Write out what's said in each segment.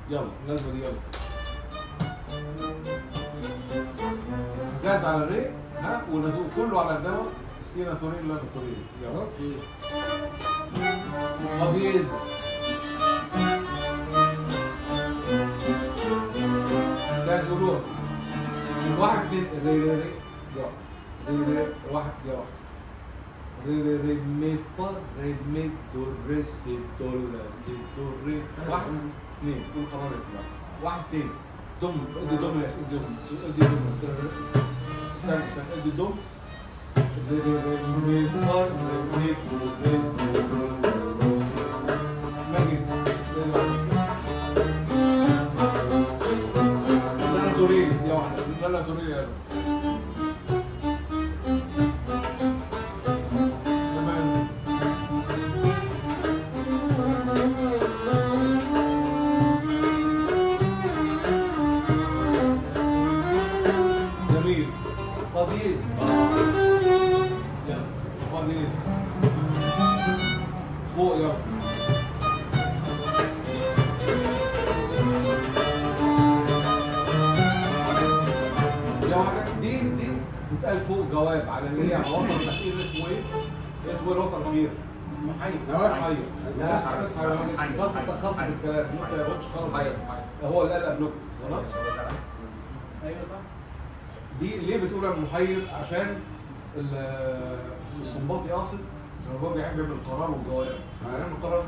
يلا النازله دي يلا جاهز على الري ها ونزول كله على الدواء سي ناتورين لا ناتورين يلا قضيز كان يقولوها واحد اتنين ري ري ري يلا ري ري واحد يلا ري ري ري مي فا ري مي دو ري سي دو لا سي دو ري واحد اثنين قول قرار يا سلام واحد اثنين دم ادي دم يا ادي دم ادي دم استنى استنى ادي دم ري ري ري مي فا ري مي دو ري سي دو ماجد لا دورين يا واحدة لا لا دورين يا تمام جميل فضيز يلا فضيز فوق يلا يا واحد دي دي بتتقال فوق جواب على اللي هي وطن الاخير اسمه ايه؟ اسمه ايه الوطن الاخير؟ محير لا اصحى اصحى خط خط في الكلام انت يا بوتش خلاص هو اللي قال قبلكم خلاص ايوه صح دي ليه بتقول انا محير عشان ال- السنباطي قاصد عشان هو بيحب يعمل القرار والجواب فهنعمل القرار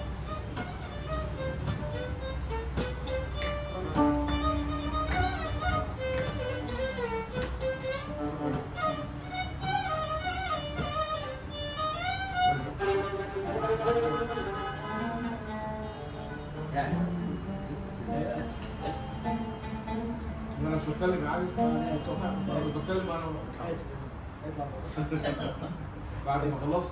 انا مش بتكلم يا علي انا اسف انا مش بتكلم انا اسف اطلع بره. بعد ما خلصت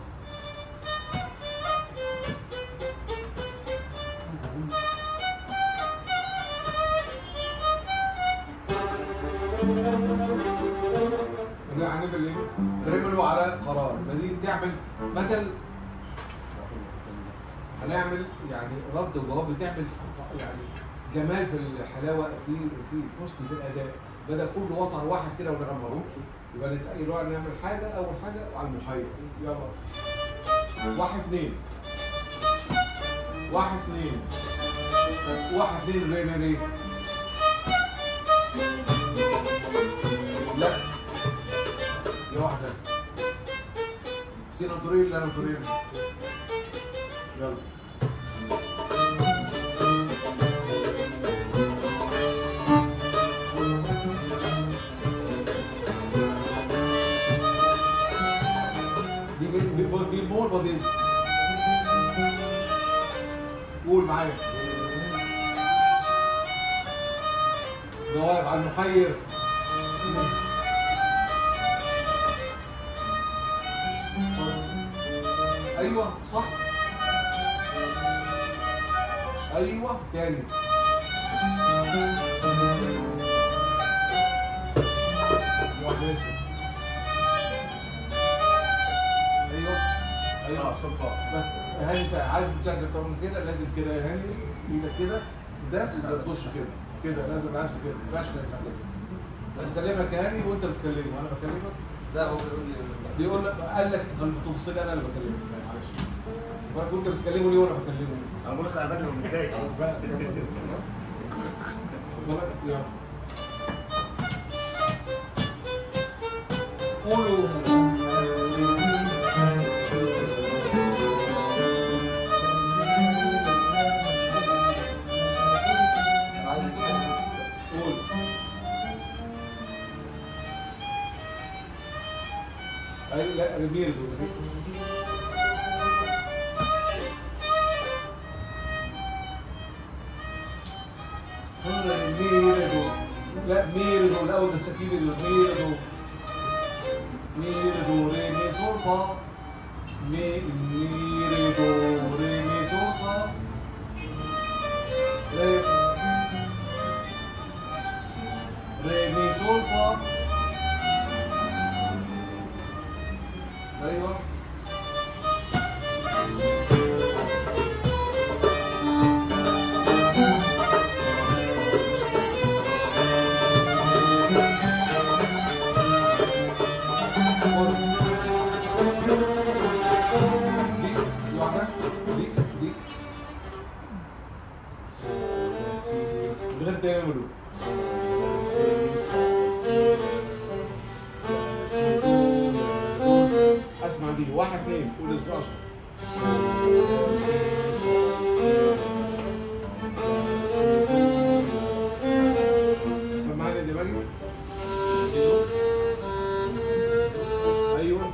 انا هنعمل ايه؟ تعملوا على قرار ما دي تعمل مثل هنعمل يعني رد وجواب بتعمل يعني جمال في الحلاوه في في حسن في الاداء بدل كل وتر واحد كده ونغمره يبقى نتأكد بقى نعمل حاجه اول حاجه على المحيط يلا واحد اثنين واحد اثنين واحد اثنين ري ري ري لا يا واحدة سينا توريل لا انا توريل يلا دي بي- بي- بيمول بضيز قول معايا جواب على المحير ايوه صح ايوه تاني واحد اسم. ايوه ايوه صفار بس هل انت عايز بتحسب اكتر من كده لازم كده يا هاني ايدك كده ده تقدر تخش كده كده لازم لازم كده ما ينفعش تعمل كده بكلمك يا هاني وانت بتكلمه انا بكلمك لا هو بيقول لي بيقول لك قال لك تبص لي انا اللي بكلمك معلش وانا كنت بتكلمه ليه وانا بكلمه انا بقول لك انا بدري ومتضايق خلاص بقى بالك يلا قولوا قول اي لا ريمير ميردو لا ميردو الاول بس في ميردو ميردو ري مي صول فا مي ميردو ري مي صول فا ري ري مي صول فا ايوه من غير تاني اعمله صول لا سي صول سي لا لا سي دو لا دو سي اسمع دي واحد اثنين قول الرأس صول لا سي صول سي لا لا سي دو لا سمعني يا دماغي سي دو ايوه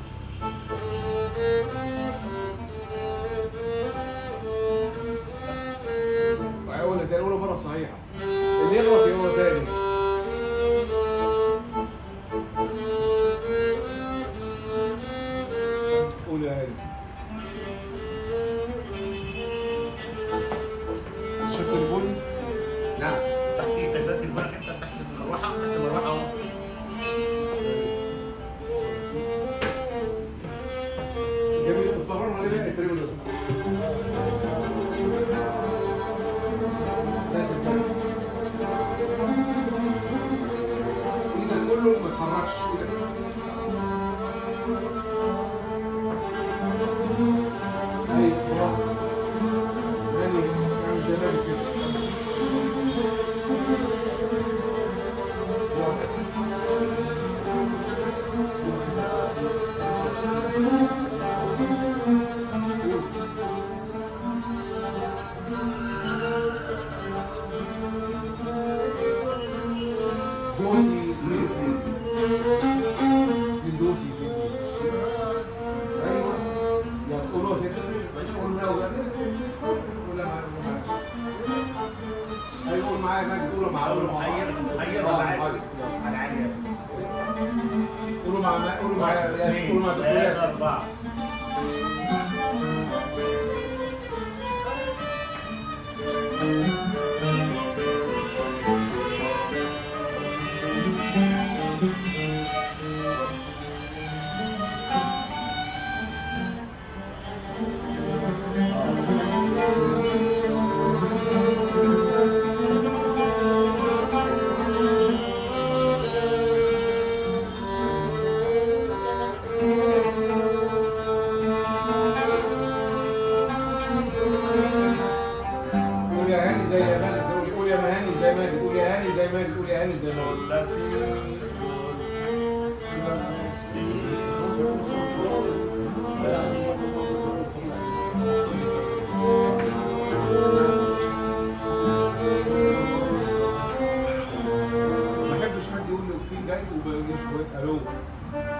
اقولها تاني اقولها مره صحيحه اللي يغلط يقولها تاني قول يا هادي شفت البول؟ نعم تحت ايدك ده تليفونك انت تحت المروحه تحت المروحه اهو جميل اضطررنا عليه بقى التريبل لازم كده. ايدك كله ما تحركش ايدك ايوه برافو يعني اعمل زي ما كده واحد دوسي يدي دوسي يدي ايوه يا قولوا كده قول لو ولا ايوه قول معايا ماجد قولوا معايا اول قولوا معايا محير محير آه، ولا عادي محير. على عادي قولوا مع قولوا معايا يا ياسر اثنين قولوا مع دكتور ثلاثة ياسر أربعة قول يا هاني زي يا ماجد قول قول يا مهاني زي ماجد قول يا هاني زي ماجد قول يا هاني زي ماجد لا سي ما بحبش حد يقول لي اوكي جاي وما يقوليش شويه الو